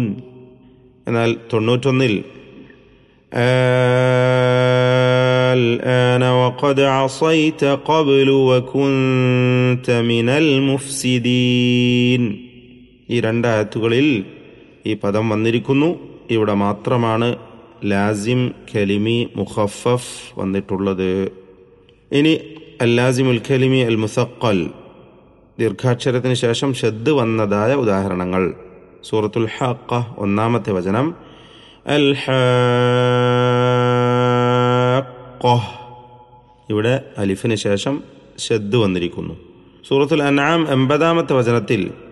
എന്നാൽ തൊണ്ണൂറ്റൊന്നിൽ الآن وقد عصيت قبل وكنت من المفسدين ഈ രണ്ടായത്തുകളിൽ ഈ പദം വന്നിരിക്കുന്നു ഇവിടെ മാത്രമാണ് ലാസിം കലിമി മുഖഫഫ് വന്നിട്ടുള്ളത് ഇനി അല്ലാസിമുൽ കലിമി അൽ മുസക്കൽ ദീർഘാക്ഷരത്തിന് ശേഷം ഷദ് വന്നതായ ഉദാഹരണങ്ങൾ സൂറത്തുൽ ഹാക്ക ഒന്നാമത്തെ വചനം അൽ ഇവിടെ അലിഫിന് ശേഷം ഷദ് വന്നിരിക്കുന്നു സൂറത്തുൽ അനാം എൺപതാമത്തെ വചനത്തിൽ